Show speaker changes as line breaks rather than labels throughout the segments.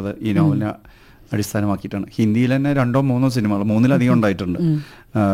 എന്നുള്ളത് ഈ നോവലിനെ അടിസ്ഥാനമാക്കിയിട്ടാണ് ഹിന്ദിയിൽ തന്നെ രണ്ടോ മൂന്നോ സിനിമകൾ മൂന്നിലധികം ഉണ്ടായിട്ടുണ്ട് ആ,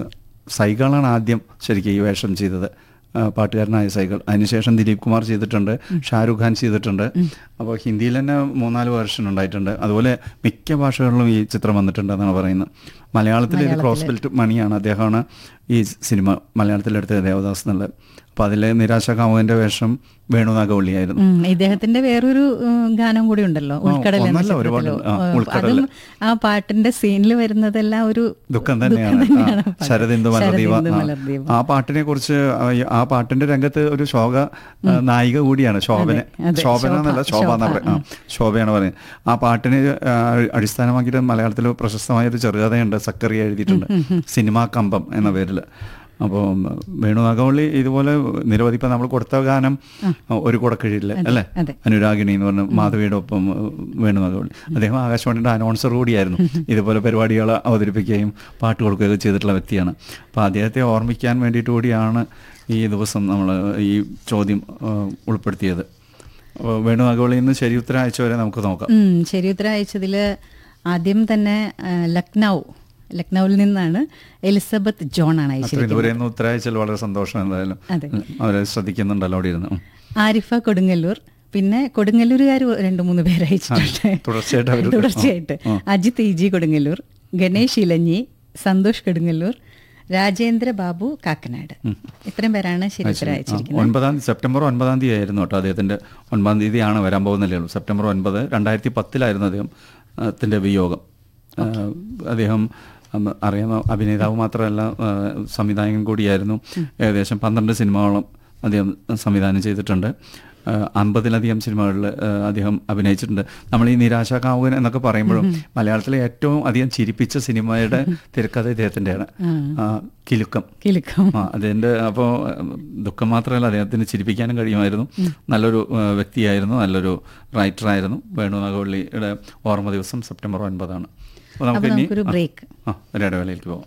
സൈഗാളാണ് ആദ്യം ശരിക്കും ഈ വേഷം ചെയ്തത് ആ, പാട്ടുകാരനായ സൈകൾ അതിനുശേഷം ദിലീപ് കുമാർ ചെയ്തിട്ടുണ്ട് ഷാരൂഖ് ഖാൻ ചെയ്തിട്ടുണ്ട് അപ്പോൾ ഹിന്ദിയിൽ തന്നെ മൂന്നാല് വേർഷൻ ഉണ്ടായിട്ടുണ്ട് അതുപോലെ മിക്ക ഭാഷകളിലും ഈ ചിത്രം വന്നിട്ടുണ്ട് എന്നാണ് പറയുന്നത് മലയാളത്തിൽ ഒരു ക്രോസ് ബെൽറ്റ് മണിയാണ് അദ്ദേഹമാണ് ഈ സിനിമ മലയാളത്തിലെടുത്ത ദേവദാസ് എന്നുള്ളത് അപ്പോൾ അതിലെ നിരാശ കാമുവിൻ്റെ വേഷം വേണു നാഗവള്ളിയായിരുന്നു
ഉം, ഇദ്ദേഹത്തിന്റെ വേറൊരു ഉം, ഗാനം കൂടി ഉണ്ടല്ലോ ഉൾക്കടൽ എന്ന
ഒന്നല്ല, ഒരുപാട്
ചിത്രത്തിലോ.
ആ,
ഏഹ്,
ഉൾക്കടൽ.
അതും ആ പാട്ടിന്റെ സീനിൽ വരുന്നതെല്ലാം ഒരു
ദുഃഖം തന്നെയാണ്
തന്നെയാണ്
ആ, ശരദിന്ദു മലർദീപ
ശരദിന്ദു
ആ.
മലർദീപ.
ആ പാട്ടിനെ കുറിച്ച് ആ പാട്ടിന്റെ രംഗത്ത് ഒരു ശോക ആ, നായിക കൂടിയാണ് ശോഭന
അതെ,
ശോഭന
ശോഭ,
എന്നല്ല ശോഭ എന്നാ
ശോഭ,
പറയുക ആ, ശോഭയാണ് പറയുന്നത് ആ പാട്ടിന് ആ, അടിസ്ഥാനമാക്കിയിട്ട് മലയാളത്തിൽ പ്രശസ്തമായ ഒരു ചെറുകഥയുണ്ട് സക്കറിയ എഴുതിയിട്ടുണ്ട് സിനിമാ കമ്പം എന്ന പേരിൽ അപ്പോൾ വേണു നാഗവള്ളി ഇതുപോലെ നിരവധി ഇപ്പം നമ്മൾ കൊടുത്ത ഗാനം ഒരു കുടക്കഴിയില്ല അല്ലേ
അതെ.
അനുരാഗിണി എന്ന് പറഞ്ഞ മാധവിയുടെ ഒപ്പം ഏഹ്, വേണു നാഗവള്ളി അദ്ദേഹം ആകാശവാണിയുടെ അനൗൺസർ കൂടിയായിരുന്നു ഇതുപോലെ പരിപാടികൾ അവതരിപ്പിക്കുകയും പാട്ട് കൊടുക്കുകയൊക്കെ ചെയ്തിട്ടുള്ള വ്യക്തിയാണ് അപ്പോൾ അദ്ദേഹത്തെ ഓർമ്മിക്കാൻ വേണ്ടിയിട്ട് കൂടിയാണ് ഈ ദിവസം നമ്മൾ ഈ ചോദ്യം ഏഹ്, ഉൾപ്പെടുത്തിയത് അപ്പോൾ വേണു നാഗവള്ളിയിൽ നിന്ന് ശരി ഉത്തരം അയച്ചവരെ നമുക്ക് നോക്കാം
ഉം, ശരി ഉത്തരം അയച്ചതിൽ ആദ്യം തന്നെ ആ, ലക്നൗ ലക്നൌവിൽ നിന്നാണ് എലിസബത്ത് ജോൺ ആണ്
അത്രയും
അയച്ചിരിക്കുന്നത്
ദൂരെ നിന്ന് ഉത്തരം അയച്ചാൽ വളരെ സന്തോഷം എന്തായാലും
അതെ.
അവരെ ശ്രദ്ധിക്കുന്നുണ്ടല്ലോ അവിടെ ഇരുന്ന് ഉം.
ആരിഫ കൊടുങ്ങല്ലൂർ പിന്നെ കൊടുങ്ങല്ലൂരുകാർ രണ്ട് മൂന്ന് പേര് അയച്ചിട്ടുണ്ട്
തുടർച്ചയായിട്ട് അവര്
തുടർച്ചയായിട്ട്
ആ,
അജിത് ഇ ജി കൊടുങ്ങല്ലൂർ ഗണേഷ് ഇലഞ്ഞി സന്തോഷ് കൊടുങ്ങല്ലൂർ രാജേന്ദ്ര ബാബു കാക്കനാട് ഇത്രയും പേരാണ് ശരി ഉത്തരം
ആ,
അയച്ചിരിക്കുന്നത്
ഒൻപതാം സെപ്റ്റംബർ ഒൻപതാം തീയതി ആയിരുന്നു കേട്ടോ അദ്ദേഹത്തിന്റെ ഒൻപതാം തീയതിയാണ് വരാൻ പോകുന്നില്ലേ ഉള്ളൂ സെപ്റ്റംബർ ഒൻപത് രണ്ടായിരത്തി പത്തിലായിരുന്നു അദ്ദേഹം ആ, ത്തിന്റെ വിയോഗം ആ, അദ്ദേഹം ഉം, അറിയാവുന്ന അഭിനേതാവ് മാത്രമല്ല ആ, സംവിധായകൻ കൂടിയായിരുന്നു ഏകദേശം പന്ത്രണ്ട് സിനിമകളും അദ്ദേഹം സംവിധാനം ചെയ്തിട്ടുണ്ട് ആ, അമ്പതിലധികം സിനിമകളിൽ ആ, അദ്ദേഹം അഭിനയിച്ചിട്ടുണ്ട് നമ്മൾ ഈ നിരാശ കാമുകൻ എന്നൊക്കെ പറയുമ്പോഴും മലയാളത്തിലെ ഏറ്റവും അധികം ചിരിപ്പിച്ച സിനിമയുടെ തിരക്കഥ ഇദ്ദേഹത്തിൻ്റെയാണ് ആ, കിലുക്കം
കിലുക്കം
ആ അതിൻ്റെ അപ്പോൾ ദുഃഖം മാത്രമല്ല അദ്ദേഹത്തിന് ചിരിപ്പിക്കാനും കഴിയുമായിരുന്നു നല്ലൊരു ആ, വ്യക്തിയായിരുന്നു നല്ലൊരു റൈറ്ററായിരുന്നു വേണു നാഗവള്ളിയുടെ ഓർമ്മ ദിവസം സെപ്റ്റംബർ ഒൻപതാണ് അപ്പോൾ
അപ്പൊ
നമുക്ക് ഇനി
നമുക്കൊരു ബ്രേക്ക്
ആ ഒരു ഇടവേളയിലേക്ക് പോകാം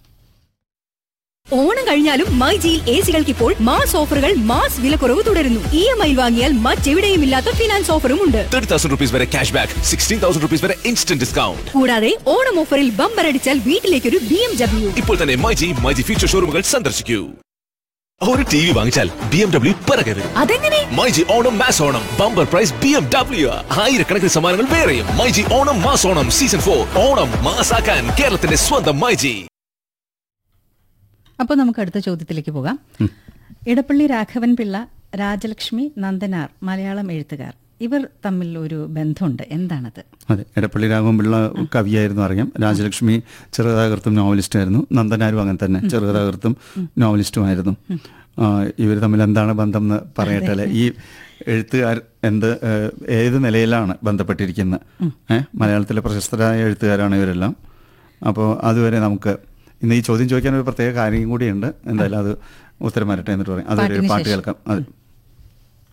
ഓണം കഴിഞ്ഞാലും മൈജിയിൽ എ സികൾക്ക് ഇപ്പോൾ മാസ് ഓഫറുകൾ മാസ് വിലക്കുറവ് തുടരുന്നു ഇ എം ഐ വാങ്ങിയാൽ മറ്റെവിടെയും ഇല്ലാത്ത ഫിനാൻസ് ഓഫറും ഉണ്ട്
തേർട്ടി തൗസൻഡ് റുപ്പീസ് വരെ cash back sixteen thousand rupees വരെ ഇൻസ്റ്റന്റ് ഡിസ്കൗണ്ട്
കൂടാതെ ഓണം ഓഫറിൽ ബമ്പർ അടിച്ചാൽ വീട്ടിലേക്കൊരു ബി എം ഡബ്ല്യു
ഇപ്പോൾ തന്നെ മൈജി മൈജി ഫ്യൂച്ചർ ഷോറൂമുകൾ സന്ദർശിക്കൂ ഒരു ടി വി വാങ്ങിച്ചാൽ ബി എം ഡബ്ല്യു പിറകെ വരും
അതെങ്ങനെ
myG Onam mass Onam bumper prize B M W ആയിരക്കണക്കിന് സമ്മാനങ്ങൾ വേറെയും myG Onam mass Onam season for Onam മാസാക്കാൻ കേരളത്തിന്റെ സ്വന്തം മൈജി
അപ്പോൾ നമുക്ക് അടുത്ത ചോദ്യത്തിലേക്ക് പോകാം ഇടപ്പള്ളി രാഘവൻ പിള്ള രാജലക്ഷ്മി നന്ദനാർ മലയാളം എഴുത്തുകാർ ഇവർ തമ്മിൽ ഒരു ബന്ധമുണ്ട് എന്താണത്
അതെ എടപ്പള്ളി രാഘവൻപിള്ള കവിയായിരുന്നു അറിയാം രാജലക്ഷ്മി ചെറുകഥാകൃത്തും നോവലിസ്റ്റായിരുന്നു നന്ദനാരും അങ്ങനെ തന്നെ ചെറുകഥാകൃത്തും നോവലിസ്റ്റുമായിരുന്നു ഇവർ തമ്മിൽ എന്താണ് ബന്ധം എന്ന് പറയട്ടെ ഈ എഴുത്തുകാർ എന്ത് ഏഹ്, ഏത് നിലയിലാണ് ബന്ധപ്പെട്ടിരിക്കുന്നത് ഏഹ് മലയാളത്തിലെ പ്രശസ്തരായ എഴുത്തുകാരാണ് ഇവരെല്ലാം അപ്പോൾ അതുവരെ നമുക്ക് ഇന്ന് ഈ ചോദ്യം ചോദിക്കാൻ ഒരു പ്രത്യേക കാര്യം കൂടിയുണ്ട് എന്തായാലും അത് ഉത്തരം വരട്ടെ എന്നിട്ട് പറയാം അതൊരു
പാട്ടിന്
പാട്ട്
ശേഷം.
കേൾക്കാം അതെ